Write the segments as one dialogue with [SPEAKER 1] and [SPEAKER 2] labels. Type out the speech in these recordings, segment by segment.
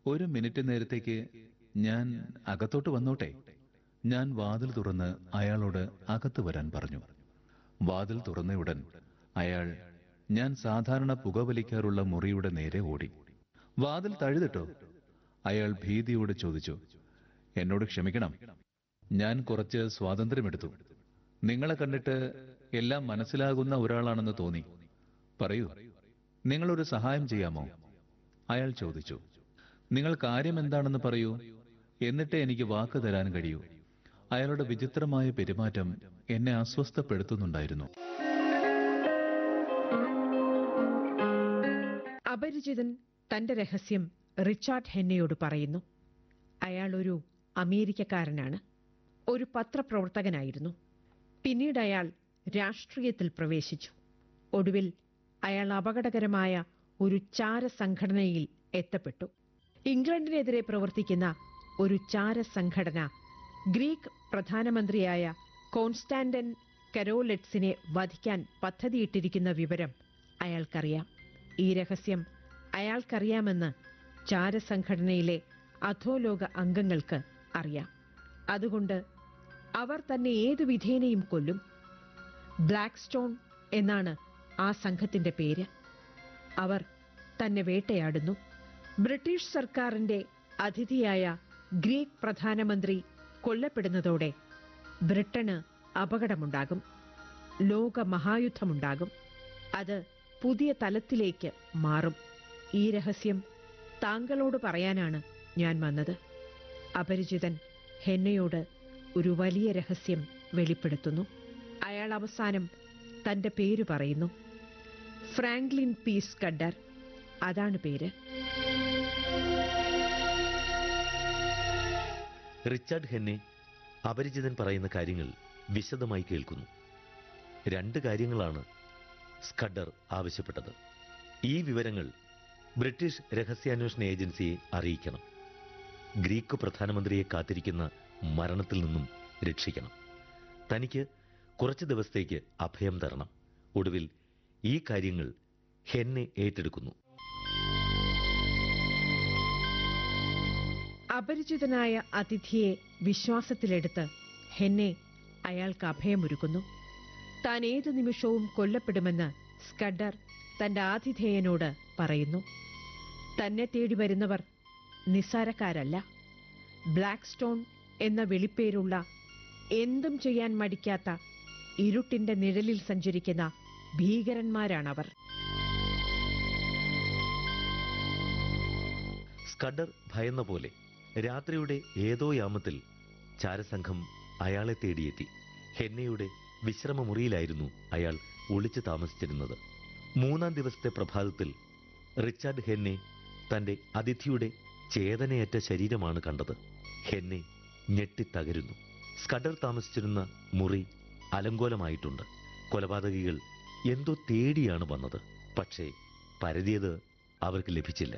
[SPEAKER 1] ഒരു മിനിറ്റ് നേരത്തേക്ക് ഞാൻ അകത്തോട്ട് വന്നോട്ടെ ഞാൻ വാതിൽ തുറന്ന് അയാളോട് അകത്ത് വരാൻ പറഞ്ഞു വാതിൽ തുറന്നയുടൻ അയാൾ ഞാൻ സാധാരണ പുകവലിക്കാറുള്ള മുറിയുടെ നേരെ ഓടി വാതിൽ തഴുതിട്ടോ അയാൾ ഭീതിയോട് ചോദിച്ചു എന്നോട് ക്ഷമിക്കണം ഞാൻ കുറച്ച് സ്വാതന്ത്ര്യമെടുത്തു നിങ്ങളെ കണ്ടിട്ട് എല്ലാം മനസ്സിലാകുന്ന ഒരാളാണെന്ന് തോന്നി പറയൂ നിങ്ങളൊരു സഹായം ചെയ്യാമോ അയാൾ ചോദിച്ചു നിങ്ങൾ കാര്യം എന്താണെന്ന് പറയൂ എന്നിട്ടേ എനിക്ക് വാക്ക് തരാൻ കഴിയൂ അയാളുടെ വിചിത്രമായ പെരുമാറ്റം എന്നെ അസ്വസ്ഥപ്പെടുത്തുന്നുണ്ടായിരുന്നു
[SPEAKER 2] അപരിചിതൻ തന്റെ രഹസ്യം റിച്ചാർഡ് ഹെന്നയോട് പറയുന്നു അയാൾ ഒരു അമേരിക്കക്കാരനാണ് ഒരു പത്രപ്രവർത്തകനായിരുന്നു പിന്നീട് അയാൾ രാഷ്ട്രീയത്തിൽ പ്രവേശിച്ചു ഒടുവിൽ അയാൾ അപകടകരമായ ഒരു ചാരസംഘടനയിൽ എത്തപ്പെട്ടു ഇംഗ്ലണ്ടിനെതിരെ പ്രവർത്തിക്കുന്ന ഒരു ചാരസംഘടന ഗ്രീക്ക് പ്രധാനമന്ത്രിയായ കോൺസ്റ്റാന്റൻ കരോലെറ്റ്സിനെ വധിക്കാൻ പദ്ധതിയിട്ടിരിക്കുന്ന വിവരം അയാൾക്കറിയാം ഈ രഹസ്യം അയാൾക്കറിയാമെന്ന് ചാരസംഘടനയിലെ അധോലോക അംഗങ്ങൾക്ക് അറിയാം അതുകൊണ്ട് അവർ തന്നെ ഏതു വിധേനയും കൊല്ലും ബ്ലാക്ക് സ്റ്റോൺ എന്നാണ് ആ സംഘത്തിന്റെ പേര് അവർ തന്നെ വേട്ടയാടുന്നു ബ്രിട്ടീഷ് സർക്കാരിന്റെ അതിഥിയായ ഗ്രീക്ക് പ്രധാനമന്ത്രി കൊല്ലപ്പെടുന്നതോടെ ബ്രിട്ടന് അപകടമുണ്ടാകും ലോക മഹായുദ്ധമുണ്ടാകും അത് പുതിയ തലത്തിലേക്ക് മാറും ഈ രഹസ്യം താങ്കളോട് പറയാനാണ് ഞാൻ വന്നത് അപരിചിതൻ ഹെന്നയോട് ഒരു വലിയ രഹസ്യം വെളിപ്പെടുത്തുന്നു അയാൾ അവസാനം തന്റെ പേര് പറയുന്നു ഫ്രാങ്ക്ലിൻ പീസ് കഡർ അതാണ് പേര്
[SPEAKER 3] റിച്ചാർഡ് ഹെന്നെ അപരിചിതൻ പറയുന്ന കാര്യങ്ങൾ വിശദമായി കേൾക്കുന്നു രണ്ട് കാര്യങ്ങളാണ് സ്കഡർ ആവശ്യപ്പെട്ടത് ഈ വിവരങ്ങൾ ബ്രിട്ടീഷ് രഹസ്യാന്വേഷണ ഏജൻസിയെ അറിയിക്കണം ഗ്രീക്ക് പ്രധാനമന്ത്രിയെ കാത്തിരിക്കുന്ന മരണത്തിൽ നിന്നും രക്ഷിക്കണം തനിക്ക് കുറച്ച് ദിവസത്തേക്ക് അഭയം തരണം ഒടുവിൽ ഈ കാര്യങ്ങൾ ഹെന്നെ ഏറ്റെടുക്കുന്നു
[SPEAKER 2] അപരിചിതനായ അതിഥിയെ വിശ്വാസത്തിലെടുത്ത് ഹെന്നെ അയാൾക്ക് അഭയമൊരുക്കുന്നു താൻ ഏതു നിമിഷവും കൊല്ലപ്പെടുമെന്ന് സ്കഡർ തന്റെ ആതിഥേയനോട് പറയുന്നു തന്നെ തേടി വരുന്നവർ നിസ്സാരക്കാരല്ല ബ്ലാക്ക് സ്റ്റോൺ എന്ന വെളിപ്പേരുള്ള എന്തും ചെയ്യാൻ മടിക്കാത്ത ഇരുട്ടിന്റെ നിഴലിൽ സഞ്ചരിക്കുന്ന ഭീകരന്മാരാണവർ
[SPEAKER 3] സ്കഡർ ഭയന്ന പോലെ രാത്രിയുടെ ഏതോ യാമത്തിൽ ചാരസംഘം അയാളെ തേടിയെത്തി ഹെന്നയുടെ വിശ്രമമുറിയിലായിരുന്നു അയാൾ ഒളിച്ചു താമസിച്ചിരുന്നത് മൂന്നാം ദിവസത്തെ പ്രഭാതത്തിൽ റിച്ചാർഡ് ഹെന്നെ തന്റെ അതിഥിയുടെ ചേതനയറ്റ ശരീരമാണ് കണ്ടത് ഹെന്നെ ഞെട്ടിത്തകരുന്നു സ്കഡർ താമസിച്ചിരുന്ന മുറി അലങ്കോലമായിട്ടുണ്ട് കൊലപാതകികൾ എന്തോ തേടിയാണ് വന്നത് പക്ഷേ പരതിയത് അവർക്ക് ലഭിച്ചില്ല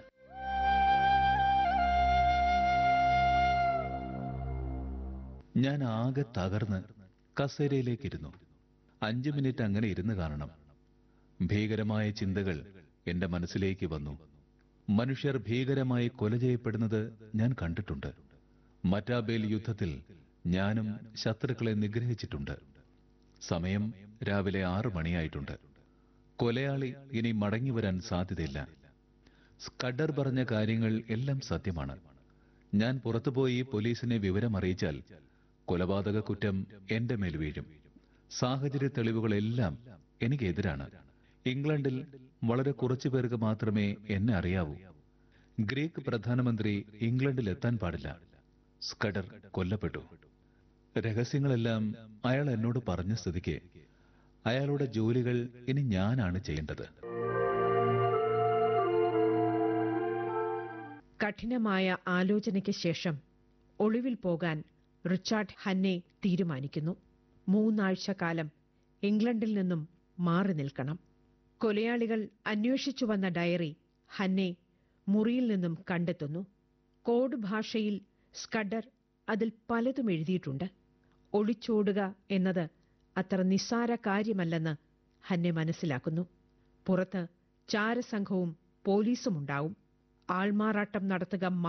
[SPEAKER 1] ഞാൻ ആകെ തകർന്ന് കസേരയിലേക്കിരുന്നു അഞ്ചു മിനിറ്റ് അങ്ങനെ ഇരുന്ന് കാണണം ഭീകരമായ ചിന്തകൾ എന്റെ മനസ്സിലേക്ക് വന്നു മനുഷ്യർ ഭീകരമായി കൊല ചെയ്യപ്പെടുന്നത് ഞാൻ കണ്ടിട്ടുണ്ട് മറ്റാബേൽ യുദ്ധത്തിൽ ഞാനും ശത്രുക്കളെ നിഗ്രഹിച്ചിട്ടുണ്ട് സമയം രാവിലെ ആറു മണിയായിട്ടുണ്ട് കൊലയാളി ഇനി മടങ്ങി വരാൻ സാധ്യതയില്ല സ്കഡർ പറഞ്ഞ കാര്യങ്ങൾ എല്ലാം സത്യമാണ് ഞാൻ പുറത്തുപോയി പോലീസിനെ വിവരം അറിയിച്ചാൽ കൊലപാതക കുറ്റം എന്റെ മേൽ വീഴും സാഹചര്യ തെളിവുകളെല്ലാം എനിക്കെതിരാണ് ഇംഗ്ലണ്ടിൽ വളരെ കുറച്ചു പേർക്ക് മാത്രമേ എന്നെ അറിയാവൂ ഗ്രീക്ക് പ്രധാനമന്ത്രി ഇംഗ്ലണ്ടിൽ എത്താൻ പാടില്ല സ്കഡർ കൊല്ലപ്പെട്ടു രഹസ്യങ്ങളെല്ലാം അയാൾ എന്നോട് പറഞ്ഞ സ്ഥിതിക്ക് അയാളുടെ ജോലികൾ ഇനി ഞാനാണ് ചെയ്യേണ്ടത്
[SPEAKER 2] കഠിനമായ ആലോചനയ്ക്ക് ശേഷം ഒളിവിൽ പോകാൻ റിച്ചാർഡ് ഹന്നെ തീരുമാനിക്കുന്നു മൂന്നാഴ്ച കാലം ഇംഗ്ലണ്ടിൽ നിന്നും മാറി നിൽക്കണം കൊലയാളികൾ അന്വേഷിച്ചു വന്ന ഡയറി ഹന്നെ മുറിയിൽ നിന്നും കണ്ടെത്തുന്നു കോഡ് ഭാഷയിൽ സ്കഡർ അതിൽ പലതും എഴുതിയിട്ടുണ്ട് ഒളിച്ചോടുക എന്നത് അത്ര നിസ്സാര കാര്യമല്ലെന്ന് ഹന്നെ മനസ്സിലാക്കുന്നു പുറത്ത് ചാരസംഘവും പോലീസും ഉണ്ടാവും ആൾമാറാട്ടം നടത്തുക